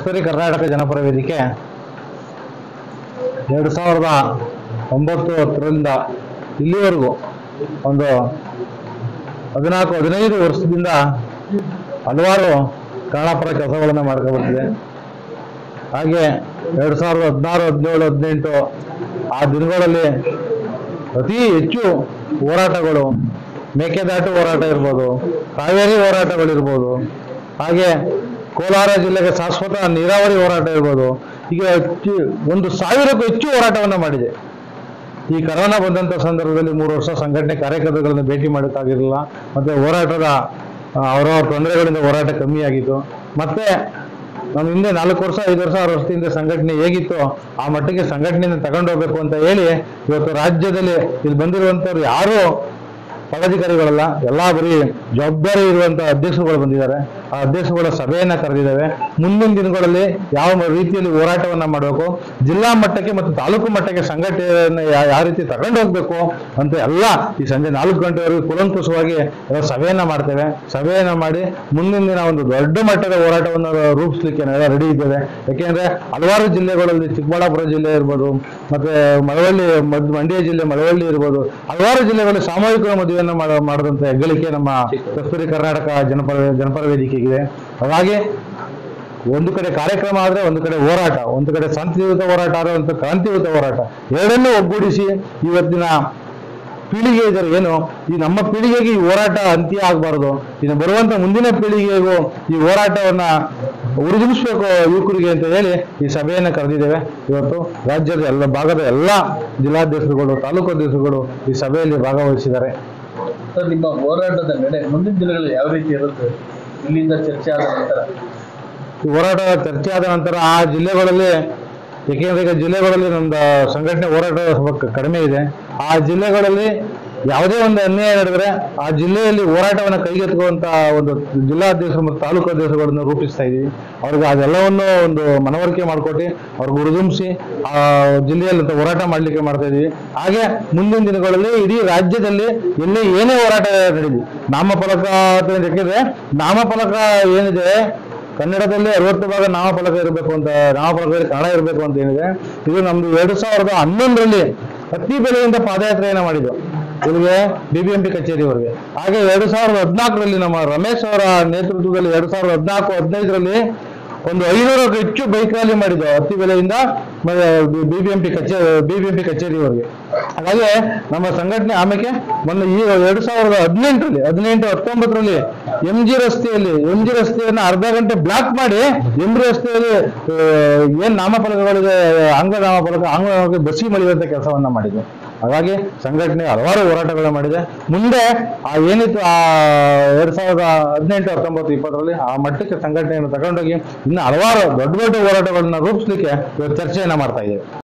ಕಸ್ತೂರಿ ಕರ್ನಾಟಕ ಜನಪರ ವೇದಿಕೆ ಎರಡು ಸಾವಿರದ ಒಂಬತ್ತು ಹತ್ತರಿಂದ ಇಲ್ಲಿವರೆಗೂ ಒಂದು ಹದಿನಾಲ್ಕು ಹದಿನೈದು ವರ್ಷದಿಂದ ಹಲವಾರು ಕನ್ನಡಪರ ಕೆಲಸಗಳನ್ನು ಮಾಡ್ಕೊಬರ್ತಿದೆ ಹಾಗೆ ಎರಡು ಸಾವಿರದ ಹದಿನಾರು ಹದಿನೇಳು ಹದಿನೆಂಟು ಆ ದಿನಗಳಲ್ಲಿ ಅತಿ ಹೆಚ್ಚು ಹೋರಾಟಗಳು ಮೇಕೆದಾಟು ಹೋರಾಟ ಇರ್ಬೋದು ಕಾವೇರಿ ಹೋರಾಟಗಳಿರ್ಬೋದು ಹಾಗೆ ಕೋಲಾರ ಜಿಲ್ಲೆಗೆ ಶಾಶ್ವತ ನೀರಾವರಿ ಹೋರಾಟ ಇರ್ಬೋದು ಈಗ ಹೆಚ್ಚು ಒಂದು ಸಾವಿರಕ್ಕೂ ಹೆಚ್ಚು ಹೋರಾಟವನ್ನು ಮಾಡಿದೆ ಈ ಕರೋನಾ ಬಂದಂಥ ಸಂದರ್ಭದಲ್ಲಿ ಮೂರು ವರ್ಷ ಸಂಘಟನೆ ಕಾರ್ಯಕರ್ತರುಗಳನ್ನು ಭೇಟಿ ಮಾಡೋಕ್ಕಾಗಿರಲಿಲ್ಲ ಮತ್ತು ಹೋರಾಟದ ಆ, ಅವರವರ ತೊಂದರೆಗಳಿಂದ ಹೋರಾಟ ಕಮ್ಮಿ ಆಗಿತ್ತು ಮತ್ತೆ ನಮ್ಮ ಹಿಂದೆ ನಾಲ್ಕು ವರ್ಷ ಐದು ವರ್ಷ ಆರು ವರ್ಷದ ಹಿಂದೆ ಸಂಘಟನೆ ಹೇಗಿತ್ತು ಆ ಮಟ್ಟಿಗೆ ಸಂಘಟನೆಯನ್ನು ತಗೊಂಡೋಗ್ಬೇಕು ಅಂತ ಹೇಳಿ ಇವತ್ತು ರಾಜ್ಯದಲ್ಲಿ ಇಲ್ಲಿ ಬಂದಿರುವಂಥವ್ರು ಯಾರು ಪದಾಧಿಕಾರಿಗಳಲ್ಲ ಎಲ್ಲ ಬರೀ ಜವಾಬ್ದಾರಿ ಇರುವಂಥ ಅಧ್ಯಕ್ಷರುಗಳು ಬಂದಿದ್ದಾರೆ ಆ ಅಧ್ಯಕ್ಷರುಗಳ ಸಭೆಯನ್ನು ಕರೆದಿದ್ದಾವೆ ಮುಂದಿನ ದಿನಗಳಲ್ಲಿ ಯಾವ ರೀತಿಯಲ್ಲಿ ಹೋರಾಟವನ್ನು ಮಾಡಬೇಕು ಜಿಲ್ಲಾ ಮಟ್ಟಕ್ಕೆ ಮತ್ತು ತಾಲೂಕು ಮಟ್ಟಕ್ಕೆ ಸಂಘಟನೆಯನ್ನು ಯಾ- ಯಾವ ರೀತಿ ತಗೊಂಡು ಹೋಗ್ಬೇಕು ಅಂತ ಎಲ್ಲ ಈ ಸಂಜೆ ನಾಲ್ಕು ಗಂಟೆವರೆಗೂ ಕುಲಂಕುಷವಾಗಿ ಎಲ್ಲ ಸಭೆಯನ್ನು ಮಾಡ್ತೇವೆ ಸಭೆಯನ್ನು ಮಾಡಿ ಮುಂದಿನ ದಿನ ಒಂದು ದೊಡ್ಡ ಮಟ್ಟದ ಹೋರಾಟವನ್ನು ರೂಪಿಸ್ಲಿಕ್ಕೆ ನಾವೆಲ್ಲ ರೆಡಿ ಇದ್ದೇವೆ ಯಾಕೆಂದ್ರೆ ಹಲವಾರು ಜಿಲ್ಲೆಗಳಲ್ಲಿ ಚಿಕ್ಕಬಳ್ಳಾಪುರ ಜಿಲ್ಲೆ ಇರ್ಬೋದು ಮತ್ತೆ ಮಳವಳ್ಳಿ ಮದ್ ಮಂಡ್ಯ ಜಿಲ್ಲೆ ಮಳವಳ್ಳಿ ಇರ್ಬೋದು ಹಲವಾರು ಜಿಲ್ಲೆಗಳಲ್ಲಿ ಸಾಮೂಹಿಕ ಮದುವೆಯನ್ನು ಮಾಡ ಮಾಡಿದಂಥ ಹೆಗ್ಗಳಿಕೆ ನಮ್ಮ ಕಸ್ತೂರಿ ಕರ್ನಾಟಕ ಜನಪರ ಜನಪರ ವೇದಿಕೆಗಿದೆ ಹಾಗಾಗಿ ಒಂದು ಕಡೆ ಕಾರ್ಯಕ್ರಮ ಆದ್ರೆ ಒಂದು ಕಡೆ ಹೋರಾಟ ಒಂದು ಕಡೆ ಶಾಂತಿಯುತ ಹೋರಾಟ ಆದ್ರೆ ಒಂದು ಕ್ರಾಂತಿಯುತ ಹೋರಾಟ ಎರಡನ್ನೂ ಒಗ್ಗೂಡಿಸಿ ಇವತ್ತಿನ ಪೀಳಿಗೆ ಇದ್ದಾರೆ ಏನು ಈ ನಮ್ಮ ಪೀಳಿಗೆಗೆ ಈ ಹೋರಾಟ ಅಂತ್ಯ ಆಗಬಾರ್ದು ಇನ್ನು ಬರುವಂತ ಮುಂದಿನ ಪೀಳಿಗೆಗೂ ಈ ಹೋರಾಟವನ್ನ ಉರಿದುಂಬಿಸ್ಬೇಕು ಯುವಕರಿಗೆ ಅಂತ ಹೇಳಿ ಈ ಸಭೆಯನ್ನು ಕರೆದಿದ್ದೇವೆ ಇವತ್ತು ರಾಜ್ಯದ ಎಲ್ಲ ಭಾಗದ ಎಲ್ಲ ಜಿಲ್ಲಾಧ್ಯಕ್ಷರುಗಳು ತಾಲೂಕು ಅಧ್ಯಕ್ಷರುಗಳು ಈ ಸಭೆಯಲ್ಲಿ ಭಾಗವಹಿಸಿದ್ದಾರೆ ಸರ್ ನಿಮ್ಮ ಹೋರಾಟದ ನಡೆ ಮುಂದಿನ ದಿನಗಳಲ್ಲಿ ಯಾವ ರೀತಿ ಇರುತ್ತೆ ಇಲ್ಲಿಂದ ಚರ್ಚೆ ಆದ ನಂತರ ಈ ಹೋರಾಟ ಚರ್ಚೆ ಆದ ನಂತರ ಆ ಜಿಲ್ಲೆಗಳಲ್ಲಿ ಏಕೆಂದ್ರೆ ಈಗ ಜಿಲ್ಲೆಗಳಲ್ಲಿ ನಮ್ದು ಸಂಘಟನೆ ಹೋರಾಟ ಸ್ವಲ್ಪ ಕ- ಕಡಿಮೆ ಇದೆ ಆ ಜಿಲ್ಲೆಗಳಲ್ಲಿ ಯಾವುದೇ ಒಂದು ಅನ್ಯಾಯ ನಡೆದರೆ ಆ ಜಿಲ್ಲೆಯಲ್ಲಿ ಹೋರಾಟವನ್ನು ಕೈಗೆತ್ತುವಂತ ಒಂದು ಜಿಲ್ಲಾಧ್ಯಕ್ಷರು ಮತ್ತು ತಾಲೂಕು ಅಧ್ಯಕ್ಷರುಗಳನ್ನು ರೂಪಿಸ್ತಾ ಇದ್ದೀವಿ ಅವ್ರಿಗೆ ಅದೆಲ್ಲವನ್ನು ಒಂದು ಮನವರಿಕೆ ಮಾಡಿಕೊಟ್ಟು ಅವ್ರಿಗೆ ಹುರಿದುಂಬಿಸಿ ಆ ಜಿಲ್ಲೆಯಲ್ಲಿ ಹೋರಾಟ ಮಾಡಲಿಕ್ಕೆ ಮಾಡ್ತಾ ಇದ್ದೀವಿ ಹಾಗೆ ಮುಂದಿನ ದಿನಗಳಲ್ಲಿ ಇಡೀ ರಾಜ್ಯದಲ್ಲಿ ಎಲ್ಲೇ ಏನೇ ಹೋರಾಟ ನಡೀಲಿ ನಾಮಫಲಕ ಅಂತ ಯಾಕೆಂದ್ರೆ ನಾಮಫಲಕ ಏನಿದೆ ಕನ್ನಡದಲ್ಲಿ ಅರವತ್ತು ಭಾಗ ನಾಮಫಲಕ ಇರಬೇಕು ಅಂತ ನಾಮಫಲಕದಲ್ಲಿ ಕನ್ನಡ ಇರಬೇಕು ಅಂತ ಏನಿದೆ ಇದು ನಮ್ದು ಎರಡು ಸಾವಿರದ ಹನ್ನೊಂದರಲ್ಲಿ ಅತಿ ಬೆಲೆಯಿಂದ ಪಾದಯಾತ್ರೆಯನ್ನ ಮಾಡಿದ್ದು ಇಲ್ಲಿಗೆ ಬಿಬಿಎಂಪಿ ಕಚೇರಿವರೆಗೆ ಹಾಗೆ ಎರಡು ಸಾವಿರದ ಹದಿನಾಲ್ಕರಲ್ಲಿ ನಮ್ಮ ರಮೇಶ್ ಅವರ ನೇತೃತ್ವದಲ್ಲಿ ಎರಡು ಸಾವಿರದ ಹದಿನಾಲ್ಕು ಹದಿನೈದರಲ್ಲಿ ಒಂದು ಐನೂರಕ್ಕೂ ಹೆಚ್ಚು ಬೈಕ್ ರ್ಯಾಲಿ ಮಾಡಿದ್ದು ಅತಿ ಬೆಲೆಯಿಂದ ಬಿಬಿಎಂಪಿ ಕಚೇರಿ ಬಿಬಿಎಂಪಿ ಕಚೇರಿವರೆಗೆ ಹಾಗಾಗಿ ನಮ್ಮ ಸಂಘಟನೆ ಆಮೇಲೆ ಮೊನ್ನೆ ಈ ಎರಡು ಸಾವಿರದ ಹದಿನೆಂಟರಲ್ಲಿ ಹದಿನೆಂಟು ಹತ್ತೊಂಬತ್ತರಲ್ಲಿ ಎಂ ಜಿ ರಸ್ತೆಯಲ್ಲಿ ಎಂ ಜಿ ರಸ್ತೆಯನ್ನು ಅರ್ಧ ಗಂಟೆ ಬ್ಲಾಕ್ ಮಾಡಿ ಎಂ ಜಿ ರಸ್ತೆಯಲ್ಲಿ ಆ, ಏನ್ ನಾಮಫಲಕಗಳಿಗೆ ಅಂಗ ನಾಮಫಲಕ ಅಂಗ ನಾಮಫಲಕ ಬಸಿ ಮಳೆಯುವಂತ ಕೆಲಸವನ್ನ ಮಾಡಿದೆ ಹಾಗಾಗಿ ಸಂಘಟನೆ ಹಲವಾರು ಹೋರಾಟಗಳನ್ನ ಮಾಡಿದೆ ಮುಂದೆ ಆ ಏನಿತ್ತು ಆ ಎರಡ್ ಸಾವಿರದ ಹದಿನೆಂಟು ಹತ್ತೊಂಬತ್ತು ಇಪ್ಪತ್ತರಲ್ಲಿ ಆ ಮಟ್ಟಕ್ಕೆ ಸಂಘಟನೆಯನ್ನು ತಗೊಂಡೋಗಿ ಇನ್ನು ಹಲವಾರು ದೊಡ್ಡ ದೊಡ್ಡ ಹೋರಾಟಗಳನ್ನ ರೂಪಿಸ್ಲಿಕ್ಕೆ ಇವತ್ತು ಚರ್ಚೆಯನ್ನ ಮಾಡ್ತಾ ಇದ್ದೇವೆ